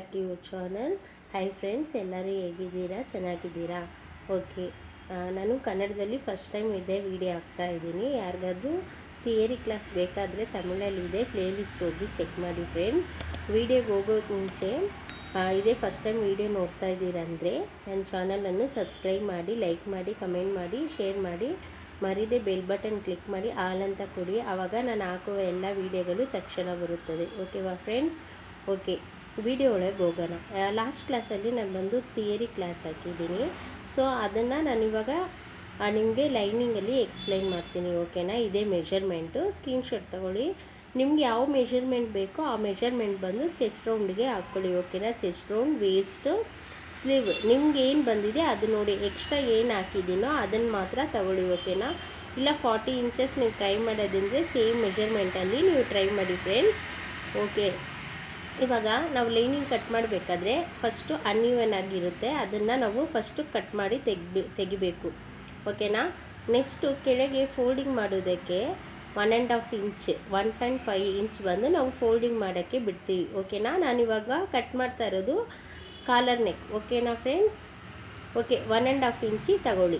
back to your channel hi friends ಎಲ್ಲರೂ ಹೇಗಿದ್ದೀರಾ ಚೆನ್ನಾಗಿದ್ದೀರಾ ಓಕೆ ನಾನು ಕನ್ನಡದಲ್ಲಿ ಫಸ್ಟ್ ಟೈಮ್ ಇದೇ ವಿಡಿಯೋ ಹಾಕ್ತಾ ಇದ್ದೀನಿ ಯಾರಿಗಾದ್ರೂ ಥಿಯರಿ ಕ್ಲಾಸ್ ಬೇಕಾದರೆ ತಮಿಳಲ್ಲಿದೆ ಪ್ಲೇಲಿಸ್ಟ್ ಹೋಗಿ ಚೆಕ್ ಮಾಡಿ ಫ್ರೆಂಡ್ಸ್ ವಿಡಿಯೋಗೆ ಹೋಗೋಕ್ಕೆ ಮುಂಚೆ ಆ, ಇದೇ ಫಸ್ಟ್ ಟೈಮ್ ವಿಡಿಯೋ ನೋಡ್ತಾ ಇದ್ದೀರಂದರೆ ನನ್ನ ಚಾನಲನ್ನು ಸಬ್ಸ್ಕ್ರೈಬ್ ಮಾಡಿ ಲೈಕ್ ಮಾಡಿ ಕಮೆಂಟ್ ಮಾಡಿ ಶೇರ್ ಮಾಡಿ ಮರಿದೆ ಬೆಲ್ ಬಟನ್ ಕ್ಲಿಕ್ ಮಾಡಿ ಆಲ್ ಅಂತ ಕೊಡಿ ಆವಾಗ ನಾನು ಹಾಕುವ ಎಲ್ಲ ವಿಡಿಯೋಗಳು ತಕ್ಷಣ ಬರುತ್ತದೆ ಓಕೆವಾ ಫ್ರೆಂಡ್ಸ್ ಓಕೆ ವಿಡಿಯೋ ಒಳಗೆ ಹೋಗೋಣ ಲಾಸ್ಟ್ ಕ್ಲಾಸಲ್ಲಿ ನಾನು ಬಂದು ಥಿಯರಿ ಕ್ಲಾಸ್ ಹಾಕಿದ್ದೀನಿ ಸೊ ಅದನ್ನು ನಾನಿವಾಗ ನಿಮಗೆ ಲೈನಿಂಗಲ್ಲಿ ಎಕ್ಸ್ಪ್ಲೈನ್ ಮಾಡ್ತೀನಿ ಓಕೆನಾ ಇದೇ ಮೆಷರ್ಮೆಂಟು ಸ್ಕ್ರೀನ್ಶಾಟ್ ತಗೊಳ್ಳಿ ನಿಮ್ಗೆ ಯಾವ ಮೆಷರ್ಮೆಂಟ್ ಬೇಕೋ ಆ ಮೆಷರ್ಮೆಂಟ್ ಬಂದು ಚೆಸ್ಟ್ ರೌಂಡ್ಗೆ ಹಾಕ್ಕೊಳ್ಳಿ ಓಕೆನಾ ಚೆಸ್ಟ್ ರೌಂಡ್ ವೇಸ್ಟು ಸ್ಲೀವ್ ನಿಮ್ಗೆ ಏನು ಬಂದಿದೆ ಅದು ನೋಡಿ ಎಕ್ಸ್ಟ್ರಾ ಏನು ಹಾಕಿದ್ದೀನೋ ಅದನ್ನು ಮಾತ್ರ ತಗೊಳ್ಳಿ ಓಕೆನಾ ಇಲ್ಲ ಫಾರ್ಟಿ ಇಂಚಸ್ ನೀವು ಟ್ರೈ ಮಾಡೋದಂದರೆ ಸೇಮ್ ಮೆಷರ್ಮೆಂಟಲ್ಲಿ ನೀವು ಟ್ರೈ ಮಾಡಿ ಫ್ರೆಂಡ್ಸ್ ಓಕೆ ಇವಾಗ ನಾವು ಲೈನಿಂಗ್ ಕಟ್ ಮಾಡಬೇಕಾದ್ರೆ ಫಸ್ಟು ಅನ್ಇವನ್ ಆಗಿರುತ್ತೆ ಅದನ್ನು ನಾವು ಫಸ್ಟು ಕಟ್ ಮಾಡಿ ತೆಗ್ಬಿ ತೆಗಿಬೇಕು ಓಕೆನಾ ನೆಕ್ಸ್ಟು ಕೆಳಗೆ ಫೋಲ್ಡಿಂಗ್ ಮಾಡೋದಕ್ಕೆ one and half inch one point five inch ಬಂದು ನಾವು ಫೋಲ್ಡಿಂಗ್ ಮಾಡೋಕ್ಕೆ ಬಿಡ್ತೀವಿ ಓಕೆನಾ ನಾನಿವಾಗ ಕಟ್ ಮಾಡ್ತಾ ಇರೋದು ಕಾಲರ್ ನೆಕ್ ಓಕೆನಾ friends okay one and half inch ತಗೊಳ್ಳಿ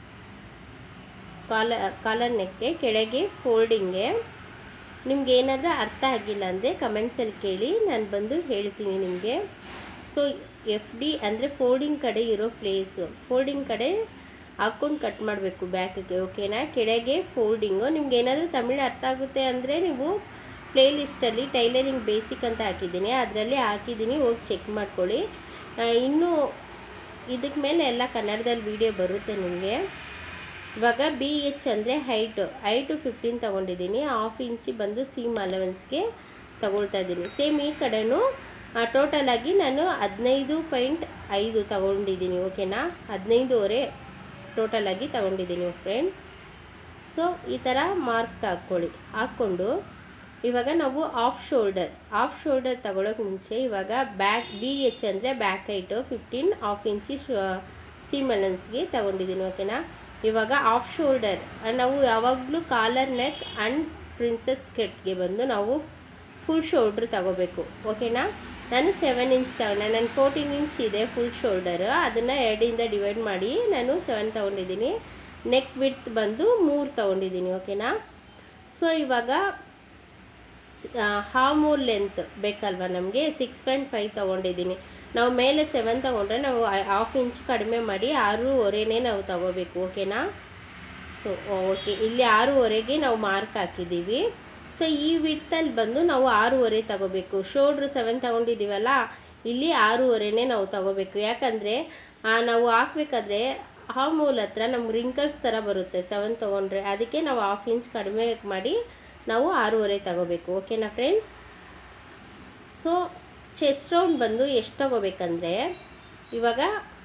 ಕಾಲ ಕಾಲರ್ ನೆಕ್ಗೆ ಕೆಳಗೆ ಫೋಲ್ಡಿಂಗ್ಗೆ ನಿಮ್ಗೆ ಏನಾದರೂ ಅರ್ಥ ಆಗಿಲ್ಲ ಅಂದರೆ ಕಮೆಂಟ್ಸಲ್ಲಿ ಕೇಳಿ ನಾನು ಬಂದು ಹೇಳ್ತೀನಿ ನಿಮಗೆ ಸೊ ಎಫ್ ಡಿ ಅಂದರೆ ಫೋಲ್ಡಿಂಗ್ ಕಡೆ ಇರೋ ಪ್ಲೇಸು ಫೋಲ್ಡಿಂಗ್ ಕಡೆ ಹಾಕ್ಕೊಂಡು ಕಟ್ ಮಾಡಬೇಕು ಬ್ಯಾಕಿಗೆ ಓಕೆನಾ ಕೆಳಗೆ ಫೋಲ್ಡಿಂಗು ನಿಮ್ಗೆ ಏನಾದರೂ ತಮಿಳು ಅರ್ಥ ಆಗುತ್ತೆ ಅಂದರೆ ನೀವು ಪ್ಲೇ ಲಿಸ್ಟಲ್ಲಿ ಟೈಲರಿಂಗ್ ಬೇಸಿಕ್ ಅಂತ ಹಾಕಿದ್ದೀನಿ ಅದರಲ್ಲಿ ಹಾಕಿದ್ದೀನಿ ಹೋಗಿ ಚೆಕ್ ಮಾಡ್ಕೊಳ್ಳಿ ಆ, ಇನ್ನೂ ಇದಕ್ಕೆ ಮೇಲೆ ಎಲ್ಲ ಕನ್ನಡದಲ್ಲಿ ವಿಡಿಯೋ ಬರುತ್ತೆ ನಿಮಗೆ ಇವಾಗ ಬಿ ಎಚ್ ಅಂದರೆ ಹೈಟು ಹೈಟು ಫಿಫ್ಟೀನ್ ತೊಗೊಂಡಿದ್ದೀನಿ ಹಾಫ್ ಇಂಚಿ ಬಂದು ಸೀಮ್ ಅಲವೆನ್ಸ್ಗೆ ತಗೊಳ್ತಾ ಇದ್ದೀನಿ ಸೇಮ್ ಈ ಕಡೆನೂ ಟೋಟಲಾಗಿ ನಾನು ಹದಿನೈದು ಪಾಯಿಂಟ್ ಐದು ತಗೊಂಡಿದ್ದೀನಿ ಓಕೆನಾ ಹದಿನೈದುವರೆ ಟೋಟಲಾಗಿ ತಗೊಂಡಿದ್ದೀನಿ ಫ್ರೆಂಡ್ಸ್ ಸೊ ಈ ಥರ ಮಾರ್ಕ್ ಹಾಕ್ಕೊಳ್ಳಿ ಹಾಕ್ಕೊಂಡು ಇವಾಗ ನಾವು ಆಫ್ ಶೋಲ್ಡರ್ ಆಫ್ ಶೋಲ್ಡರ್ ತಗೊಳ್ಳೋಕೆ ಮುಂಚೆ ಇವಾಗ ಬ್ಯಾಕ್ ಬಿ ಎಚ್ ಅಂದರೆ back height fifteen half inch seam ಅಲನ್ಸ್ಗೆ ತಗೊಂಡಿದ್ದೀನಿ ಓಕೆನಾ ಇವಾಗ ಆಫ್ ಶೋಲ್ಡರ್ ನಾವು ಯಾವಾಗಲೂ ಕಾಲರ್ ನೆಕ್ ಆ್ಯಂಡ್ ಪ್ರಿನ್ಸಸ್ ಕಟ್ಗೆ ಬಂದು ನಾವು ಫುಲ್ ಶೋಲ್ಡ್ರ್ ತಗೋಬೇಕು ಓಕೆನಾ ನಾನು ಸೆವೆನ್ ಇಂಚ್ ತಗೊಂಡೆ ನನ್ನ ಫೋರ್ಟೀನ್ ಇಂಚ್ ಇದೆ ಫುಲ್ ಶೋಲ್ಡರ್ ಅದನ್ನು ಎರಡಿಂದ ಡಿವೈಡ್ ಮಾಡಿ ನಾನು ಸೆವೆನ್ ತೊಗೊಂಡಿದ್ದೀನಿ ನೆಕ್ ವಿಡ್ತ್ ಬಂದು ಮೂರು ತೊಗೊಂಡಿದ್ದೀನಿ ಓಕೆನಾ ಸೊ ಇವಾಗ ಹಾಮೂರ್ ಲೆಂತ್ ಬೇಕಲ್ವ ನಮಗೆ ಸಿಕ್ಸ್ ಪಾಯಿಂಟ್ ಫೈವ್ ತೊಗೊಂಡಿದ್ದೀನಿ ನಾವು ಮೇಲೆ ಸೆವೆನ್ ತೊಗೊಂಡ್ರೆ ನಾವು ಹಾಫ್ ಇಂಚ್ ಕಡಿಮೆ ಮಾಡಿ ಆರೂವರೆನೇ ನಾವು ತಗೋಬೇಕು ಓಕೆನಾ ಸೊ ಓಕೆ ಇಲ್ಲಿ ಆರೂವರೆಗೆ ನಾವು ಮಾರ್ಕ್ ಹಾಕಿದ್ದೀವಿ ಸೊ ಈ ವಿಡ್ತಲ್ಲಿ ಬಂದು ನಾವು ಆರೂವರೆ ತಗೋಬೇಕು ಶೋಲ್ಡ್ರು ಸೆವೆನ್ ತೊಗೊಂಡಿದ್ದೀವಲ್ಲ ಇಲ್ಲಿ ಆರೂವರೆನೇ ನಾವು ತಗೋಬೇಕು ಯಾಕಂದರೆ ನಾವು ಹಾಕ್ಬೇಕಾದ್ರೆ ಆ ಮೂಲ ಹತ್ರ ನಮ್ಗೆ ರಿಂಕಲ್ಸ್ ಥರ ಬರುತ್ತೆ ಸೆವೆನ್ ತೊಗೊಂಡ್ರೆ ಅದಕ್ಕೆ ನಾವು ಹಾಫ್ ಇಂಚ್ ಕಡಿಮೆ ಮಾಡಿ ನಾವು ಆರೂವರೆ ತಗೋಬೇಕು ಓಕೆನಾ ಫ್ರೆಂಡ್ಸ್ ಸೊ ಚೆಸ್ಟ್ ರೌಂಡ್ ಬಂದು ಎಷ್ಟು ತಗೋಬೇಕಂದ್ರೆ ಇವಾಗ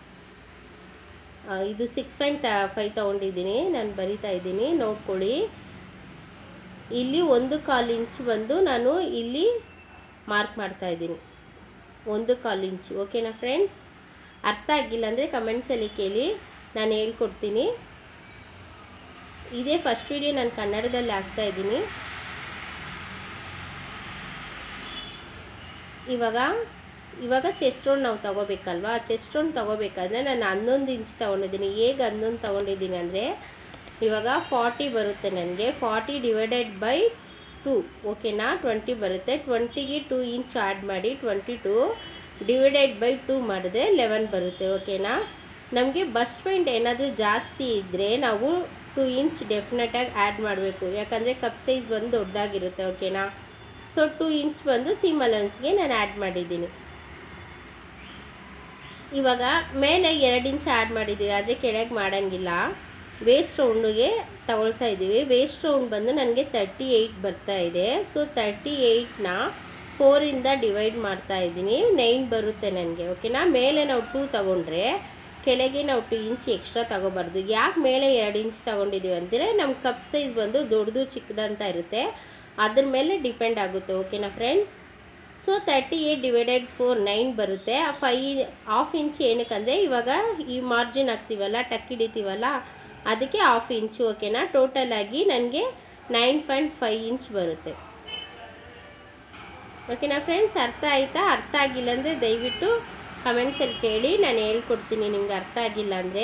ಆ, ಇದು ಸಿಕ್ಸ್ ಪಾಯಿಂಟ್ ಫೈವ್ ತೊಗೊಂಡಿದ್ದೀನಿ ನಾನು ಬರಿತಾ ಇದ್ದೀನಿ ನೋಡ್ಕೊಳ್ಳಿ ಇಲ್ಲಿ ಒಂದು ಕಾಲು ಇಂಚ್ ಬಂದು ನಾನು ಇಲ್ಲಿ ಮಾರ್ಕ್ ಮಾಡ್ತಾ ಇದ್ದೀನಿ ಒಂದು ಕಾಲು ಇಂಚು ಓಕೆನಾ ಫ್ರೆಂಡ್ಸ್ ಅರ್ಥ ಆಗಿಲ್ಲ ಅಂದರೆ ಕಮೆಂಟ್ಸಲ್ಲಿ ಕೇಳಿ ನಾನು ಹೇಳ್ಕೊಡ್ತೀನಿ ಇದೇ ಫಸ್ಟ್ ವಿಡಿಯೋ ನಾನು ಕನ್ನಡದಲ್ಲಿ ಹಾಕ್ತಾ ಇದ್ದೀನಿ ಇವಾಗ ಇವಾಗ ಚೆಸ್ಟ್ ರೌಂಡ್ ನಾವು ತಗೋಬೇಕಲ್ವಾ ಚೆಸ್ಟ್ ರೌಂಡ್ ತಗೋಬೇಕಾದ್ರೆ ನಾನು ಹನ್ನೊಂದು ಇಂಚ್ ತೊಗೊಂಡಿದ್ದೀನಿ ಹೇಗೆ ಹನ್ನೊಂದು ತೊಗೊಂಡಿದ್ದೀನಿ ಅಂದರೆ ಇವಾಗ ಫಾರ್ಟಿ ಬರುತ್ತೆ ನನಗೆ ಫಾರ್ಟಿ ಡಿವೈಡೆಡ್ ಬೈ ಟು ಓಕೆನಾ ಟ್ವೆಂಟಿ ಬರುತ್ತೆ ಟ್ವೆಂಟಿಗೆ ಟೂ ಇಂಚ್ ಆ್ಯಡ್ ಮಾಡಿ twenty two divided by two ಮಾಡಿದ್ರೆ ಲೆವೆನ್ ಬರುತ್ತೆ ಓಕೆನಾ ನಮಗೆ ಬಸ್ ಪಾಯಿಂಟ್ ಏನಾದರೂ ಜಾಸ್ತಿ ಇದ್ದರೆ ನಾವು ಟೂ ಇಂಚ್ ಡೆಫಿನೆಟಾಗಿ ಆ್ಯಡ್ ಮಾಡಬೇಕು ಯಾಕಂದರೆ ಕಪ್ ಸೈಜ್ ಬಂದು ದೊಡ್ಡದಾಗಿರುತ್ತೆ ಓಕೆನಾ ಸೊ ಟೂ ಇಂಚ್ ಬಂದು ಸೀಮ್ ಅಲನ್ಸ್ಗೆ ನಾನು ಆ್ಯಡ್ ಮಾಡಿದ್ದೀನಿ ಇವಾಗ ಮೇಲೆ ಎರಡು ಇಂಚ್ ಆ್ಯಡ್ ಮಾಡಿದ್ದೀವಿ ಆದರೆ ಕೆಳಗೆ ಮಾಡೋಂಗಿಲ್ಲ ವೇಸ್ಟ್ ರೌಂಡಿಗೆ ತಗೊಳ್ತಾ ಇದ್ದೀವಿ ವೇಸ್ಟ್ ರೌಂಡ್ ಬಂದು ನನಗೆ ತರ್ಟಿ ಏಯ್ಟ್ ಬರ್ತಾ ಇದೆ ಸೊ ತರ್ಟಿ ಏಯ್ಟ್ನ ಫೋರಿಂದ ಡಿವೈಡ್ ಮಾಡ್ತಾ ಇದ್ದೀನಿ ನೈನ್ ಬರುತ್ತೆ ನನಗೆ ಓಕೆನಾ ಮೇಲೆ ನಾವು ಟೂ ತಗೊಂಡ್ರೆ ಕೆಳಗೆ ನಾವು ಟು ಇಂಚ್ ಎಕ್ಸ್ಟ್ರಾ ತಗೋಬಾರ್ದು ಯಾಕೆ ಮೇಲೆ ಎರಡು ಇಂಚ್ ತಗೊಂಡಿದ್ದೀವಿ ಅಂದರೆ ನಮ್ಮ ಕಪ್ ಸೈಜ್ ಬಂದು ದೊಡ್ಡದು ಚಿಕ್ಕದಂತ ಇರುತ್ತೆ ಅದ್ರ ಮೇಲೆ ಡಿಪೆಂಡ್ ಆಗುತ್ತೆ ಓಕೆನಾ friends so thirty eight divided four nine ಬರುತ್ತೆ ಆ ಫೈ ಹಾಫ್ ಇಂಚ್ ಏನಕ್ಕಂದರೆ ಇವಾಗ ಈ ಮಾರ್ಜಿನ್ ಹಾಕ್ತೀವಲ್ಲ ಟಕ್ ಹಿಡಿತೀವಲ್ಲ ಅದಕ್ಕೆ ಹಾಫ್ ಇಂಚು ಓಕೆನಾ ಟೋಟಲ್ ಆಗಿ ನನಗೆ ನೈನ್ ಪಾಯಿಂಟ್ ಫೈವ್ ಇಂಚ್ ಬರುತ್ತೆ ಓಕೆನಾ ಫ್ರೆಂಡ್ಸ್ ಅರ್ಥ ಆಯಿತಾ ಅರ್ಥ ಆಗಿಲ್ಲ ಅಂದರೆ ದಯವಿಟ್ಟು ಕಮೆಂಟ್ಸಲ್ಲಿ ಕೇಳಿ ನಾನು ಹೇಳ್ಕೊಡ್ತೀನಿ ನಿಮ್ಗೆ ಅರ್ಥ ಆಗಿಲ್ಲ ಅಂದರೆ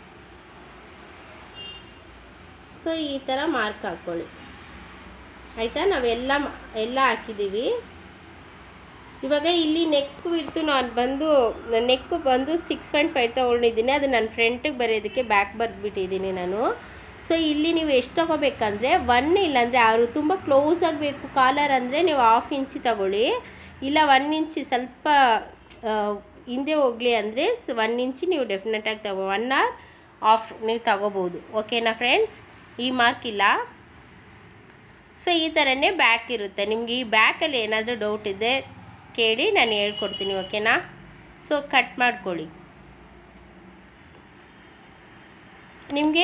ಸೊ ಈ ಥರ ಮಾರ್ಕ್ ಹಾಕ್ಕೊಳ್ಳಿ ಆಯಿತಾ ನಾವೆಲ್ಲ ಮ- ಎಲ್ಲ ಹಾಕಿದ್ದೀವಿ ಇವಾಗ ಇಲ್ಲಿ ನೆಕ್ ಬಿಡ್ತು ನಾನು ಬಂದು ನೆಕ್ ಬಂದು ಸಿಕ್ಸ್ ಪಾಯಿಂಟ್ ಫೈವ್ ತೊಗೊಂಡಿದ್ದೀನಿ ಅದು ನನ್ನ ಫ್ರಂಟಿಗೆ ಬರೆಯೋದಕ್ಕೆ ಬ್ಯಾಕ್ ಬರೆದ್ಬಿಟ್ಟಿದ್ದೀನಿ ನಾನು ಸೊ ಇಲ್ಲಿ ನೀವು ಎಷ್ಟು ತೊಗೋಬೇಕಂದ್ರೆ ಒನ್ ಇಲ್ಲಾಂದರೆ ಆರು ತುಂಬ ಕ್ಲೋಸ್ ಆಗಬೇಕು ಕಾಲರ್ ಅಂದರೆ ನೀವು ಹಾಫ್ ಇಂಚಿ ತಗೊಳ್ಳಿ ಇಲ್ಲ ಒನ್ ಇಂಚಿ ಸ್ವಲ್ಪ ಆ, ಹಿಂದೆ ಹೋಗಲಿ ಅಂದರೆ ಒನ್ ಇಂಚಿ ನೀವು ಡೆಫಿನೆಟಾಗಿ ತಗೋ ಒನ್ ಆರ್ ಆಫ್ ನೀವು ತಗೋಬೋದು ಓಕೆನಾ ಫ್ರೆಂಡ್ಸ್ ಈ ಮಾರ್ಕ್ ಇಲ್ಲ ಸೊ ಈ ಥರನೇ ಬ್ಯಾಕ್ ಇರುತ್ತೆ ನಿಮಗೆ ಈ ಬ್ಯಾಕಲ್ಲಿ ಏನಾದರೂ ಡೌಟ್ ಇದೆ ಕೇಳಿ ನಾನು ಹೇಳ್ಕೊಡ್ತೀನಿ ಓಕೆನಾ ಸೊ ಕಟ್ ಮಾಡ್ಕೊಳ್ಳಿ ನಿಮಗೆ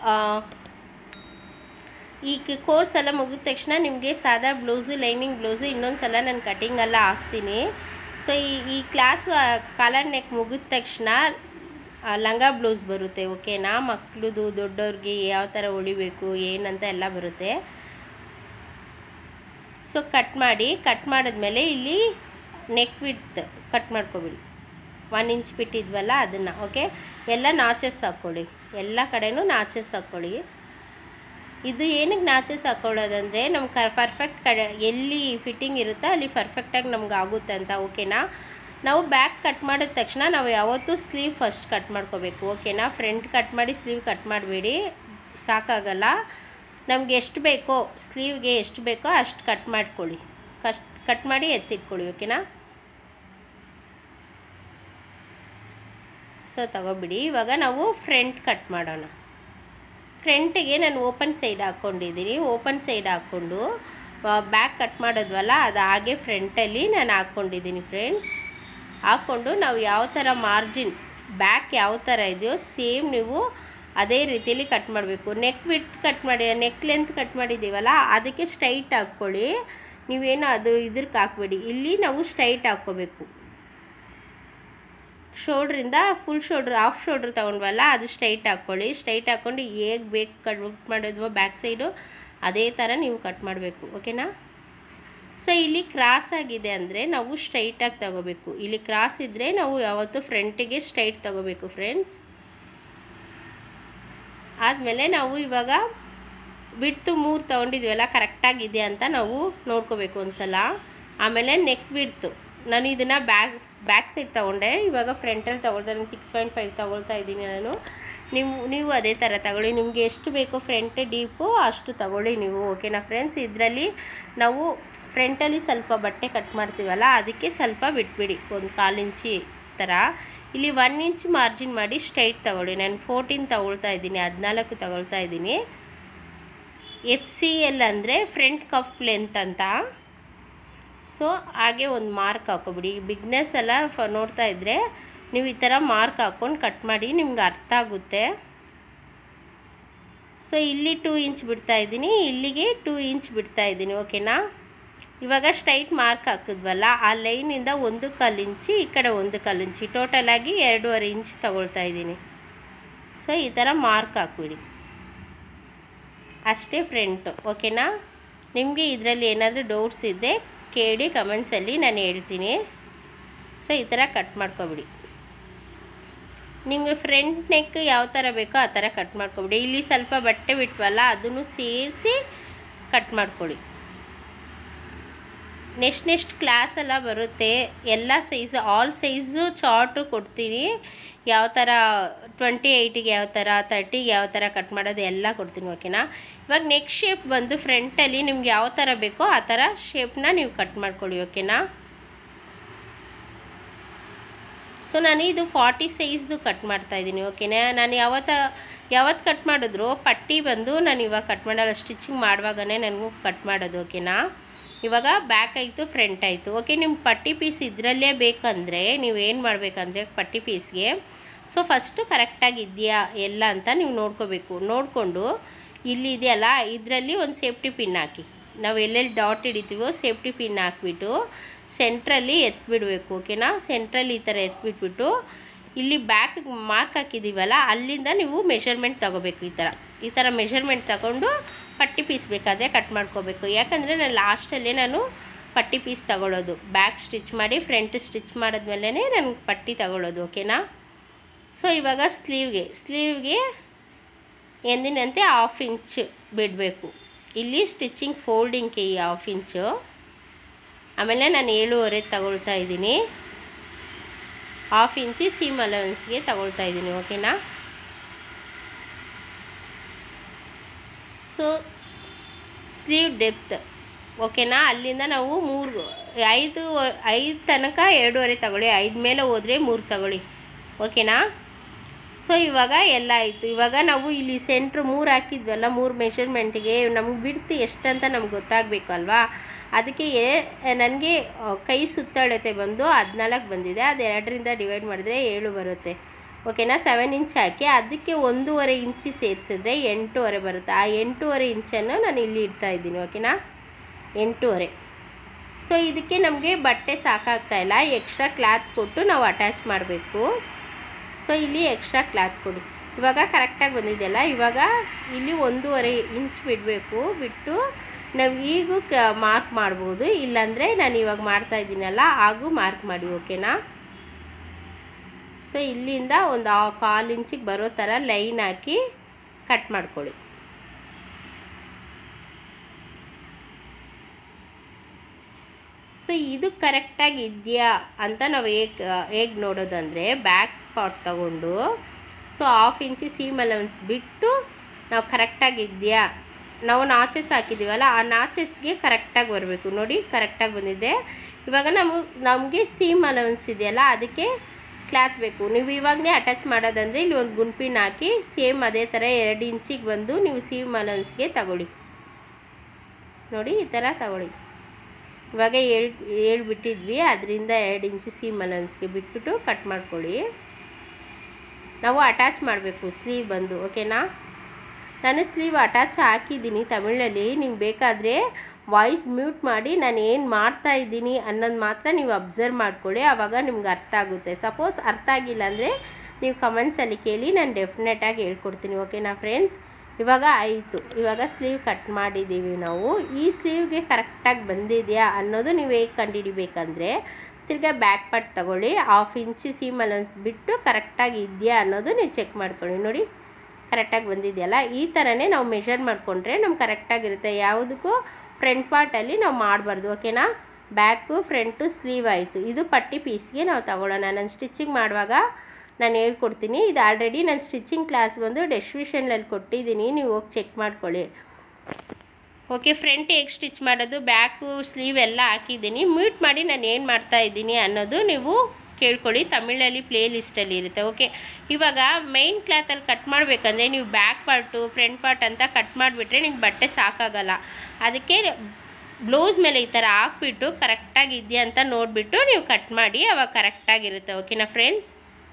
ಈ ಕೋರ್ಸ್ ಎಲ್ಲ ಮುಗಿದ ತಕ್ಷಣ ನಿಮಗೆ ಸಾದಾ ಬ್ಲೌಸು ಲೈನಿಂಗ್ ಬ್ಲೌಸು ಇನ್ನೊಂದು ಸಲ ನಾನು ಕಟಿಂಗ್ ಎಲ್ಲ ಹಾಕ್ತೀನಿ ಸೊ ಈ ಈ ಕ್ಲಾಸ್ ಕಾಲರ್ ನೆಕ್ ಮುಗಿದ ತಕ್ಷಣ ಆ, ಲಂಗ ಬ್ಲೌಸ್ ಬರುತ್ತೆ ಓಕೆನಾ ಮಕ್ಳದು ದೊಡ್ಡವ್ರಿಗೆ ಯಾವ ಥರ ಹೊಲಿಬೇಕು ಏನಂತ ಎಲ್ಲ ಬರುತ್ತೆ ಸೊ ಕಟ್ ಮಾಡಿ ಕಟ್ ಮಾಡಿದ್ಮೇಲೆ ಇಲ್ಲಿ ನೆಕ್ ವಿಡ್ತ್ ಕಟ್ ಮಾಡ್ಕೊಬಿಡಿ ಒನ್ ಇಂಚ್ ಬಿಟ್ಟಿದ್ವಲ್ಲ ಅದನ್ನು ಓಕೆ ಎಲ್ಲ ನಾಚಸ್ ಹಾಕ್ಕೊಳ್ಳಿ ಎಲ್ಲ ಕಡೆನೂ ನಾಚಸ್ ಹಾಕ್ಕೊಳ್ಳಿ ಇದು ಏನಕ್ಕೆ ನಾಚಸ್ ಹಾಕ್ಕೊಳ್ಳೋದಂದರೆ ನಮ್ಗೆ ಕ ಪರ್ಫೆಕ್ಟ್ ಕಡೆ ಎಲ್ಲಿ ಫಿಟ್ಟಿಂಗ್ ಇರುತ್ತೋ ಅಲ್ಲಿ ಪರ್ಫೆಕ್ಟಾಗಿ ನಮ್ಗೆ ಆಗುತ್ತೆ ಅಂತ ಓಕೆನಾ ನಾವು ಬ್ಯಾಕ್ ಕಟ್ ಮಾಡಿದ ತಕ್ಷಣ ನಾವು ಯಾವತ್ತೂ ಸ್ಲೀವ್ ಫಸ್ಟ್ ಕಟ್ ಮಾಡ್ಕೋಬೇಕು ಓಕೆನಾ ಫ್ರಂಟ್ ಕಟ್ ಮಾಡಿ ಸ್ಲೀವ್ ಕಟ್ ಮಾಡಬೇಡಿ ಸಾಕಾಗಲ್ಲ ನಮ್ಗೆ ಎಷ್ಟು ಬೇಕೋ ಸ್ಲೀವ್ಗೆ ಎಷ್ಟು ಬೇಕೋ ಅಷ್ಟು ಕಟ್ ಮಾಡ್ಕೊಳ್ಳಿ ಕಸ್ಟ್ ಕಟ್ ಮಾಡಿ ಎತ್ತಿಟ್ಕೊಳ್ಳಿ ಓಕೆನಾ ಸೊ ತಗೊಬಿಡಿ ಇವಾಗ ನಾವು ಫ್ರಂಟ್ ಕಟ್ ಮಾಡೋಣ ಫ್ರಂಟಿಗೆ ನಾನು ಓಪನ್ ಸೈಡ್ ಹಾಕ್ಕೊಂಡಿದ್ದೀನಿ ಓಪನ್ ಸೈಡ್ ಹಾಕ್ಕೊಂಡು ಬ್ಯಾಕ್ ಕಟ್ ಮಾಡೋದ್ವಲ್ಲ ಅದು ಹಾಗೆ ಫ್ರಂಟಲ್ಲಿ ನಾನು ಹಾಕ್ಕೊಂಡಿದ್ದೀನಿ ಫ್ರೆಂಡ್ಸ್ ಹಾಕ್ಕೊಂಡು ನಾವು ಯಾವ ಥರ ಮಾರ್ಜಿನ್ ಬ್ಯಾಕ್ ಯಾವ ಥರ ಇದೆಯೋ ಸೇಮ್ ನೀವು ಅದೇ ರೀತಿಯಲ್ಲಿ ಕಟ್ ಮಾಡಬೇಕು ನೆಕ್ ವಿಡ್ತ್ ಕಟ್ ಮಾಡಿ ನೆಕ್ ಲೆಂತ್ ಕಟ್ ಮಾಡಿದ್ದೀವಲ್ಲ ಅದಕ್ಕೆ ಸ್ಟ್ರೈಟ್ ಹಾಕ್ಕೊಳ್ಳಿ ನೀವೇನು ಅದು ಇದ್ರಕ್ಕೆ ಹಾಕ್ಬೇಡಿ ಇಲ್ಲಿ ನಾವು ಸ್ಟ್ರೈಟ್ ಹಾಕ್ಕೋಬೇಕು ಶೋಲ್ಡ್ರಿಂದ ಫುಲ್ ಶೋಲ್ಡ್ರ್ ಹಾಫ್ ಶೋಲ್ಡ್ರ್ ತೊಗೊಂಡ್ವಲ್ಲ ಅದು ಸ್ಟ್ರೈಟ್ ಹಾಕ್ಕೊಳ್ಳಿ ಸ್ಟ್ರೈಟ್ ಹಾಕ್ಕೊಂಡು ಹೇಗೆ ಬೇಕು ಕಟ್ ಮಾಡಿದ್ವೋ ಬ್ಯಾಕ್ ಸೈಡು ಅದೇ ಥರ ನೀವು ಕಟ್ ಮಾಡಬೇಕು ಓಕೆನಾ ಸೊ ಇಲ್ಲಿ ಕ್ರಾಸ್ ಆಗಿದೆ ಅಂದರೆ ನಾವು ಸ್ಟ್ರೈಟಾಗಿ ತಗೋಬೇಕು ಇಲ್ಲಿ ಕ್ರಾಸ್ ಇದ್ದರೆ ನಾವು ಯಾವತ್ತೂ ಫ್ರಂಟಿಗೆ ಸ್ಟ್ರೈಟ್ ತಗೋಬೇಕು ಫ್ರೆಂಡ್ಸ್ ಆದಮೇಲೆ ನಾವು ಇವಾಗ ಬಿಡ್ತು ಮೂರು ತೊಗೊಂಡಿದ್ವಲ್ಲ ಕರೆಕ್ಟಾಗಿದೆ ಅಂತ ನಾವು ನೋಡ್ಕೋಬೇಕು ಒಂದು ಸಲ ಆಮೇಲೆ ನೆಕ್ ಬಿಡ್ತು ನಾನು ಇದನ್ನು ಬ್ಯಾಕ್ ಬ್ಯಾಕ್ ಸೈಡ್ ತೊಗೊಂಡೆ ಇವಾಗ ಫ್ರಂಟಲ್ಲಿ ತೊಗೊಳ್ದೆ ನಾನು ಸಿಕ್ಸ್ ಪಾಯಿಂಟ್ ಫೈವ್ ತೊಗೊಳ್ತಾ ಇದ್ದೀನಿ ನಾನು ನೀವು ನೀವು ಅದೇ ಥರ ತಗೊಳ್ಳಿ ನಿಮಗೆ ಎಷ್ಟು ಬೇಕೋ ಫ್ರಂಟ್ ಡೀಪು ಅಷ್ಟು ತಗೊಳ್ಳಿ ನೀವು ಓಕೆನಾ ಫ್ರೆಂಡ್ಸ್ ಇದರಲ್ಲಿ ನಾವು ಫ್ರಂಟಲ್ಲಿ ಸ್ವಲ್ಪ ಬಟ್ಟೆ ಕಟ್ ಮಾಡ್ತೀವಲ್ಲ ಅದಕ್ಕೆ ಸ್ವಲ್ಪ ಬಿಟ್ಬಿಡಿ ಒಂದು ಕಾಲು ಇಂಚಿ ಥರ ಇಲ್ಲಿ ಒನ್ ಇಂಚ್ ಮಾರ್ಜಿನ್ ಮಾಡಿ ಸ್ಟ್ರೈಟ್ ತಗೊಳ್ಳಿ ನಾನು ಫೋರ್ಟೀನ್ ತಗೊಳ್ತಾ ಇದ್ದೀನಿ ಹದಿನಾಲ್ಕು ತಗೊಳ್ತಾ ಇದ್ದೀನಿ ಎಫ್ ಸಿ ಎಲ್ ಅಂದರೆ ಫ್ರಂಟ್ ಕಪ್ ಲೆಂತ್ ಅಂತ ಸೊ ಹಾಗೆ ಒಂದು ಮಾರ್ಕ್ ಹಾಕೋಬಿಡಿ ಬಿಗ್ನೆಸ್ ಎಲ್ಲ ಫ ನೋಡ್ತಾ ಇದ್ದರೆ ನೀವು ಈ ಥರ ಮಾರ್ಕ್ ಹಾಕ್ಕೊಂಡು ಕಟ್ ಮಾಡಿ ನಿಮ್ಗೆ ಅರ್ಥ ಆಗುತ್ತೆ ಸೊ ಇಲ್ಲಿ ಟೂ ಇಂಚ್ ಬಿಡ್ತಾ ಇದ್ದೀನಿ ಇಲ್ಲಿಗೆ ಟೂ ಇಂಚ್ ಬಿಡ್ತಾ ಇದ್ದೀನಿ ಓಕೆನಾ ಇವಾಗ ಸ್ಟ್ರೈಟ್ ಮಾರ್ಕ್ ಹಾಕಿದ್ವಲ್ಲ ಆ ಲೈನಿಂದ ಒಂದು ಕಾಲು ಇಂಚಿ ಈ ಕಡೆ ಒಂದು ಕಾಲು ಇಂಚಿ ಟೋಟಲಾಗಿ ಎರಡೂವರೆ ಇಂಚ್ ತಗೊಳ್ತಾ ಇದ್ದೀನಿ ಸೊ ಈ ಥರ ಮಾರ್ಕ್ ಹಾಕ್ಬಿಡಿ ಅಷ್ಟೇ ಫ್ರಂಟು ಓಕೆನಾ ನಿಮಗೆ ಇದರಲ್ಲಿ ಏನಾದರೂ ಡೌಟ್ಸ್ ಇದ್ದರೆ ಕೇಳಿ ಕಮೆಂಟ್ಸಲ್ಲಿ ನಾನು ಹೇಳ್ತೀನಿ ಸೊ ಈ ಥರ ಕಟ್ ಮಾಡ್ಕೊಬಿಡಿ ನಿಮಗೆ ಫ್ರಂಟ್ ನೆಕ್ ಯಾವ ಥರ ಬೇಕೋ ಆ ಥರ ಕಟ್ ಮಾಡ್ಕೊಬಿಡಿ ಇಲ್ಲಿ ಸ್ವಲ್ಪ ಬಟ್ಟೆ ಬಿಟ್ವಲ್ಲ ಅದನ್ನು ಸೇರಿಸಿ ಕಟ್ ಮಾಡ್ಕೊಳ್ಳಿ ನೆಕ್ಸ್ಟ್ ನೆಕ್ಸ್ಟ್ ಕ್ಲಾಸ್ ಎಲ್ಲ ಬರುತ್ತೆ ಎಲ್ಲ ಸೈಜು ಆಲ್ ಸೈಜು ಚಾರ್ಟು ಕೊಡ್ತೀನಿ ಯಾವ ಥರ ಟ್ವೆಂಟಿ ಏಯ್ಟಿಗೆ ಯಾವ ಥರ ತರ್ಟಿಗೆ ಯಾವ ಥರ ಕಟ್ ಮಾಡೋದು ಎಲ್ಲ ಕೊಡ್ತೀನಿ ಓಕೆನಾ ಇವಾಗ ನೆಕ್ಸ್ಟ್ ಶೇಪ್ ಬಂದು ಫ್ರಂಟಲ್ಲಿ ನಿಮ್ಗೆ ಯಾವ ಥರ ಬೇಕೋ ಆ ಥರ ಶೇಪ್ನ ನೀವು ಕಟ್ ಮಾಡ್ಕೊಳ್ಳಿ ಓಕೆನಾ ಸೊ ನಾನು ಇದು ಫಾರ್ಟಿ ಸೈಜ್ದು ಕಟ್ ಮಾಡ್ತಾ ಇದ್ದೀನಿ ಓಕೆನಾ ನಾನು ಯಾವತ್ತ ಯಾವತ್ತು ಕಟ್ ಮಾಡಿದ್ರು ಪಟ್ಟಿ ಬಂದು ನಾನು ಇವಾಗ ಕಟ್ ಮಾಡಲ್ಲ ಸ್ಟಿಚಿಂಗ್ ಮಾಡುವಾಗನೇ ನನಗೂ ಕಟ್ ಮಾಡೋದು ಓಕೆನಾ ಇವಾಗ ಬ್ಯಾಕ್ ಆಯಿತು ಫ್ರಂಟ್ ಆಯಿತು ಓಕೆ ನಿಮ್ಮ ಪಟ್ಟಿ ಪೀಸ್ ಇದರಲ್ಲೇ ಬೇಕಂದರೆ ನೀವು ಏನು ಮಾಡಬೇಕಂದ್ರೆ ಪಟ್ಟಿ ಪೀಸ್ಗೆ ಸೊ ಫಸ್ಟು ಕರೆಕ್ಟಾಗಿ ಇದೆಯಾ ಎಲ್ಲ ಅಂತ ನೀವು ನೋಡ್ಕೋಬೇಕು ನೋಡಿಕೊಂಡು ಇಲ್ಲಿ ಇದೆಯಲ್ಲ ಇದರಲ್ಲಿ ಒಂದು ಸೇಫ್ಟಿ ಪಿನ್ ಹಾಕಿ ನಾವು ಎಲ್ಲೆಲ್ಲಿ ಡಾಟ್ ಹಿಡಿತೀವೋ ಸೇಫ್ಟಿ ಪಿನ್ ಹಾಕ್ಬಿಟ್ಟು ಸೆಂಟ್ರಲ್ಲಿ ಎತ್ಬಿಡಬೇಕು ಓಕೆನಾ ಸೆಂಟ್ರಲ್ಲಿ ಈ ಥರ ಎತ್ಬಿಟ್ಬಿಟ್ಟು ಇಲ್ಲಿ ಬ್ಯಾಕಿಗೆ ಮಾರ್ಕ್ ಹಾಕಿದ್ದೀವಲ್ಲ ಅಲ್ಲಿಂದ ನೀವು ಮೆಷರ್ಮೆಂಟ್ ತಗೋಬೇಕು ಈ ಥರ ಈ ಥರ ಮೆಷರ್ಮೆಂಟ್ ತಗೊಂಡು ಪಟ್ಟಿ ಪೀಸ್ ಬೇಕಾದರೆ ಕಟ್ ಮಾಡ್ಕೋಬೇಕು ಯಾಕಂದರೆ ನಾನು ಲಾಸ್ಟಲ್ಲಿ ನಾನು ಪಟ್ಟಿ ಪೀಸ್ ತಗೊಳ್ಳೋದು ಬ್ಯಾಕ್ ಸ್ಟಿಚ್ ಮಾಡಿ ಫ್ರಂಟ್ ಸ್ಟಿಚ್ ಮಾಡಿದ್ಮೇಲೆ ನನಗೆ ಪಟ್ಟಿ ತಗೊಳ್ಳೋದು ಓಕೆನಾ ಸೊ ಇವಾಗ ಸ್ಲೀವ್ಗೆ ಸ್ಲೀವ್ಗೆ ಎಂದಿನಂತೆ ಹಾಫ್ ಇಂಚ್ ಬಿಡಬೇಕು ಇಲ್ಲಿ ಸ್ಟಿಚಿಂಗ್ ಫೋಲ್ಡಿಂಗ್ಗೆ ಈ ಹಾಫ್ ಇಂಚು ಆಮೇಲೆ ನಾನು ಏಳುವರೆ ತಗೊಳ್ತಾ ಇದ್ದೀನಿ ಹಾಫ್ ಇಂಚಿ ಸೀಮ್ ಅಲವೆನ್ಸ್ಗೆ ತಗೊಳ್ತಾ ಇದ್ದೀನಿ ಓಕೆನಾ ಸೊ ಸ್ಲೀವ್ ಡೆಪ್ತ್ ಓಕೆನಾ ಅಲ್ಲಿಂದ ನಾವು ಮೂರು ಐದು ಐದು ತನಕ ಎರಡೂವರೆ ತಗೊಳ್ಳಿ ಐದು ಮೇಲೆ ಹೋದರೆ ಮೂರು ತಗೊಳ್ಳಿ ಓಕೆನಾ ಸೊ ಇವಾಗ ಎಲ್ಲ ಆಯಿತು ಇವಾಗ ನಾವು ಇಲ್ಲಿ ಸೆಂಟ್ರ್ ಮೂರು ಹಾಕಿದ್ವಲ್ಲ ಮೂರು ಮೆಷರ್ಮೆಂಟಿಗೆ ನಮ್ಗೆ ಬಿಡ್ತು ಎಷ್ಟಂತ ನಮ್ಗೆ ಗೊತ್ತಾಗಬೇಕು ಅಲ್ವಾ ಅದಕ್ಕೆ ನನಗೆ ಕೈ ಸುತ್ತಳತೆ ಬಂದು ಹದಿನಾಲ್ಕು ಬಂದಿದೆ ಅದು ಎರಡರಿಂದ ಡಿವೈಡ್ ಮಾಡಿದ್ರೆ ಏಳು ಬರುತ್ತೆ ಓಕೆನಾ ಸೆವೆನ್ ಇಂಚ್ ಹಾಕಿ ಅದಕ್ಕೆ ಒಂದೂವರೆ ಇಂಚಿ ಸೇರಿಸಿದ್ರೆ ಎಂಟೂವರೆ ಬರುತ್ತೆ ಆ ಎಂಟೂವರೆ ಇಂಚನ್ನು ನಾನು ಇಲ್ಲಿ ಇಡ್ತಾ ಇದ್ದೀನಿ ಓಕೆನಾ ಎಂಟೂವರೆ ಸೊ ಇದಕ್ಕೆ ನಮಗೆ ಬಟ್ಟೆ ಸಾಕಾಗ್ತಾ ಇಲ್ಲ ಎಕ್ಸ್ಟ್ರಾ ಕ್ಲಾತ್ ಕೊಟ್ಟು ನಾವು ಅಟ್ಯಾಚ್ ಮಾಡಬೇಕು ಸೊ ಇಲ್ಲಿ ಎಕ್ಸ್ಟ್ರಾ ಕ್ಲಾತ್ ಕೊಡಿ ಇವಾಗ ಕರೆಕ್ಟಾಗಿ ಬಂದಿದೆಯಲ್ಲ ಇವಾಗ ಇಲ್ಲಿ ಒಂದೂವರೆ ಇಂಚ್ ಬಿಡಬೇಕು ಬಿಟ್ಟು ನಾವು ಈಗೂ ಕ ಮಾರ್ಕ್ ಮಾಡ್ಬೋದು ಇಲ್ಲಾಂದರೆ ನಾನು ಇವಾಗ ಮಾಡ್ತಾ ಇದ್ದೀನಲ್ಲ ಹಾಗೂ ಮಾರ್ಕ್ ಮಾಡಿ ಓಕೆನಾ ಸೊ ಇಲ್ಲಿಂದ ಒಂದು ಕಾಲು ಇಂಚಿಗೆ ಬರೋ ಥರ ಲೈನ್ ಹಾಕಿ ಕಟ್ ಮಾಡ್ಕೊಳ್ಳಿ ಸೊ ಇದು ಕರೆಕ್ಟಾಗಿ ಇದೆಯಾ ಅಂತ ನಾವು ಹೇಗೆ ಹೇಗೆ ನೋಡೋದಂದರೆ ಬ್ಯಾಕ್ ಪಾರ್ಟ್ ತಗೊಂಡು so half inch seam allowance ಬಿಟ್ಟು ನಾವು ಕರೆಕ್ಟಾಗಿ ಇದೆಯಾ ನಾವು ನಾಚಸ್ ಹಾಕಿದ್ದೀವಲ್ಲ ಆ ನಾಚಸ್ಗೆ ಕರೆಕ್ಟಾಗಿ ಬರಬೇಕು ನೋಡಿ ಕರೆಕ್ಟಾಗಿ ಬಂದಿದೆ ಇವಾಗ ನಾವು ನಮಗೆ ಸೀಮ್ ಅಲವೆನ್ಸ್ ಇದೆಯಲ್ಲ ಅದಕ್ಕೆ ಕ್ಲಾತ್ ಬೇಕು ನೀವು ಇವಾಗಲೇ ಅಟ್ಯಾಚ್ ಮಾಡೋದಂದರೆ ಇಲ್ಲಿ ಒಂದು ಗುಂಪಿನ ಹಾಕಿ ಸೇಮ್ ಅದೇ ಥರ ಎರಡು ಇಂಚಿಗೆ ಬಂದು ನೀವು ಸೀಮ್ ಅಲವೆನ್ಸ್ಗೆ ತಗೊಳ್ಳಿ ನೋಡಿ ಈ ಥರ ತಗೊಳ್ಳಿ ಇವಾಗ ಏಳು ಏಳು ಬಿಟ್ಟಿದ್ವಿ ಅದರಿಂದ ಎರಡು ಇಂಚು ಸೀಮ್ ಅಲವೆನ್ಸ್ಗೆ ಬಿಟ್ಬಿಟ್ಟು ಕಟ್ ಮಾಡ್ಕೊಳ್ಳಿ ನಾವು ಅಟ್ಯಾಚ್ ಮಾಡಬೇಕು ಸ್ಲೀವ್ ಬಂದು ಓಕೆನಾ ನಾನು ಸ್ಲೀವ್ ಅಟ್ಯಾಚ್ ಹಾಕಿದ್ದೀನಿ ತಮಿಳಲ್ಲಿ ನಿಮ್ಗೆ ಬೇಕಾದರೆ ವಾಯ್ಸ್ ಮ್ಯೂಟ್ ಮಾಡಿ ನಾನು ಏನು ಮಾಡ್ತಾ ಇದ್ದೀನಿ ಅನ್ನೋದು ಮಾತ್ರ ನೀವು ಅಬ್ಸರ್ವ್ ಮಾಡ್ಕೊಳ್ಳಿ ಆವಾಗ ನಿಮ್ಗೆ ಅರ್ಥ ಆಗುತ್ತೆ ಸಪೋಸ್ ಅರ್ಥ ಆಗಿಲ್ಲ ಅಂದರೆ ನೀವು ಕಮೆಂಟ್ಸಲ್ಲಿ ಕೇಳಿ ನಾನು ಡೆಫಿನೆಟಾಗಿ ಹೇಳ್ಕೊಡ್ತೀನಿ ಓಕೆನಾ ಫ್ರೆಂಡ್ಸ್ ಇವಾಗ ಆಯಿತು ಇವಾಗ ಸ್ಲೀವ್ ಕಟ್ ಮಾಡಿದ್ದೀವಿ ನಾವು ಈ ಸ್ಲೀವ್ಗೆ ಕರೆಕ್ಟಾಗಿ ಬಂದಿದೆಯಾ ಅನ್ನೋದು ನೀವು ಹೇಗೆ ಕಂಡುಹಿಡಿಬೇಕಂದ್ರೆ ತಿರ್ಗಾ ಬ್ಯಾಕ್ ಪಾರ್ಟ್ ತಗೊಳ್ಳಿ ಹಾಫ್ ಇಂಚಿ ಸೀಮ್ ಅಲನ್ಸ್ ಬಿಟ್ಟು ಕರೆಕ್ಟಾಗಿ ಇದೆಯಾ ಅನ್ನೋದು ನೀವು ಚೆಕ್ ಮಾಡ್ಕೊಳ್ಳಿ ನೋಡಿ ಕರೆಕ್ಟಾಗಿ ಬಂದಿದೆಯಲ್ಲ ಈ ಥರನೇ ನಾವು ಮೆಷರ್ ಮಾಡಿಕೊಂಡ್ರೆ ನಮ್ಗೆ ಕರೆಕ್ಟಾಗಿರುತ್ತೆ ಯಾವುದಕ್ಕೂ ಫ್ರಂಟ್ ಪಾರ್ಟಲ್ಲಿ ನಾವು ಮಾಡಬಾರ್ದು ಓಕೆನಾ ಬ್ಯಾಕು ಫ್ರಂಟು ಸ್ಲೀವ್ ಆಯಿತು ಇದು ಪಟ್ಟಿ ಪೀಸ್ಗೆ ನಾವು ತಗೊಳ್ಳೋಣ ನಾನು ಸ್ಟಿಚಿಂಗ್ ಮಾಡುವಾಗ ನಾನು ಹೇಳ್ಕೊಡ್ತೀನಿ ಇದು ಆಲ್ರೆಡಿ ನಾನು ಸ್ಟಿಚಿಂಗ್ ಕ್ಲಾಸ್ ಬಂದು ಡೆಸ್ಕ್ರಿಪ್ಷನ್ನಲ್ಲಿ ಕೊಟ್ಟಿದ್ದೀನಿ ನೀವು ಹೋಗಿ ಚೆಕ್ ಮಾಡ್ಕೊಳ್ಳಿ ಓಕೆ ಫ್ರಂಟ್ ಹೇಗೆ ಸ್ಟಿಚ್ ಮಾಡೋದು ಬ್ಯಾಕು ಸ್ಲೀವ್ ಎಲ್ಲ ಹಾಕಿದ್ದೀನಿ ಮ್ಯೂಟ್ ಮಾಡಿ ನಾನು ಏನು ಮಾಡ್ತಾ ಇದ್ದೀನಿ ಅನ್ನೋದು ನೀವು ಕೇಳ್ಕೊಳ್ಳಿ ತಮಿಳಲ್ಲಿ ಪ್ಲೇ ಲಿಸ್ಟಲ್ಲಿ ಇರುತ್ತೆ ಓಕೆ ಇವಾಗ ಮೈನ್ ಕ್ಲಾತಲ್ಲಿ ಕಟ್ ಮಾಡಬೇಕಂದ್ರೆ ನೀವು ಬ್ಯಾಕ್ ಪಾರ್ಟು ಫ್ರಂಟ್ ಪಾರ್ಟ್ ಅಂತ ಕಟ್ ಮಾಡಿಬಿಟ್ರೆ ನಿಮ್ಗೆ ಬಟ್ಟೆ ಸಾಕಾಗಲ್ಲ ಅದಕ್ಕೆ ಬ್ಲೌಸ್ ಮೇಲೆ ಈ ಥರ ಹಾಕ್ಬಿಟ್ಟು ಕರೆಕ್ಟಾಗಿ ಇದೆಯಾ ಅಂತ ನೋಡಿಬಿಟ್ಟು ನೀವು ಕಟ್ ಮಾಡಿ ಅವಾಗ ಕರೆಕ್ಟಾಗಿರುತ್ತೆ ಓಕೆನಾ ಫ್ರೆಂಡ್ಸ್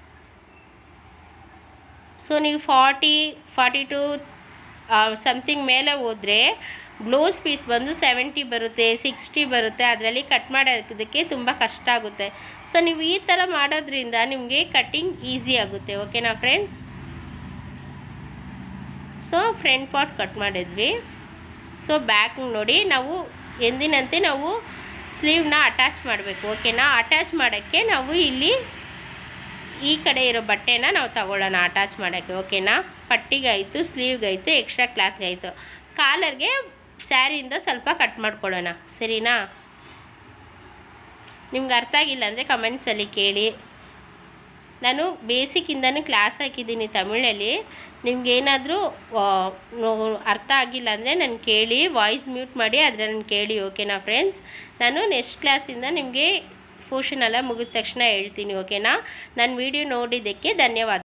ಸೊ ನೀವು ಫಾರ್ಟಿ ಫಾರ್ಟಿ ಟು ಸಮಥಿಂಗ್ ಮೇಲೆ ಹೋದರೆ ಬ್ಲೌಸ್ ಪೀಸ್ ಬಂದು ಸೆವೆಂಟಿ ಬರುತ್ತೆ ಸಿಕ್ಸ್ಟಿ ಬರುತ್ತೆ ಅದರಲ್ಲಿ ಕಟ್ ಮಾಡೋದಕ್ಕೆ ತುಂಬ ಕಷ್ಟ ಆಗುತ್ತೆ ಸೊ ನೀವು ಈ ಥರ ಮಾಡೋದ್ರಿಂದ ನಿಮಗೆ ಕಟ್ಟಿಂಗ್ ಈಸಿ ಆಗುತ್ತೆ ಓಕೆನಾ friends so front part cut ಮಾಡಿದ್ವಿ ಸೊ ಬ್ಯಾಕ್ ನೋಡಿ ನಾವು ಎಂದಿನಂತೆ ನಾವು ಸ್ಲೀವ್ನ ಅಟ್ಯಾಚ್ ಮಾಡಬೇಕು ಓಕೆನಾ ಅಟ್ಯಾಚ್ ಮಾಡೋಕ್ಕೆ ನಾವು ಇಲ್ಲಿ ಈ ಕಡೆ ಇರೋ ಬಟ್ಟೆನ ನಾವು ತಗೊಳ್ಳೋಣ ಅಟ್ಯಾಚ್ ಮಾಡೋಕ್ಕೆ ಓಕೆನಾ ಪಟ್ಟಿಗಾಯಿತು ಸ್ಲೀವ್ಗಾಯಿತು ಎಕ್ಸ್ಟ್ರಾ ಕ್ಲಾತ್ಗಾಯಿತು ಕಾಲರ್ಗೆ ಸ್ಯಾರಿಯಿಂದ ಸ್ವಲ್ಪ ಕಟ್ ಮಾಡ್ಕೊಳ್ಳೋಣ ಸರಿನಾ ನಿಮ್ಗೆ ಅರ್ಥ ಆಗಿಲ್ಲ ಅಂದರೆ ಕಮೆಂಟ್ಸಲ್ಲಿ ಕೇಳಿ ನಾನು ಬೇಸಿಕ್ಕಿಂದನೂ ಕ್ಲಾಸ್ ಹಾಕಿದ್ದೀನಿ ತಮಿಳಲ್ಲಿ ನಿಮ್ಗೇನಾದರೂ ಅರ್ಥ ಆಗಿಲ್ಲ ಅಂದರೆ ನಾನು ಕೇಳಿ ವಾಯ್ಸ್ ಮ್ಯೂಟ್ ಮಾಡಿ ಅದನ್ನು ಕೇಳಿ ಓಕೆನಾ ಫ್ರೆಂಡ್ಸ್ ನಾನು ನೆಕ್ಸ್ಟ್ ಕ್ಲಾಸಿಂದ ನಿಮಗೆ ಪೋರ್ಷನ್ ಎಲ್ಲ ಮುಗಿದ ತಕ್ಷಣ ಹೇಳ್ತೀನಿ ಓಕೆನಾ ನನ್ನ ವಿಡಿಯೋ ನೋಡಿದ್ದಕ್ಕೆ ಧನ್ಯವಾದ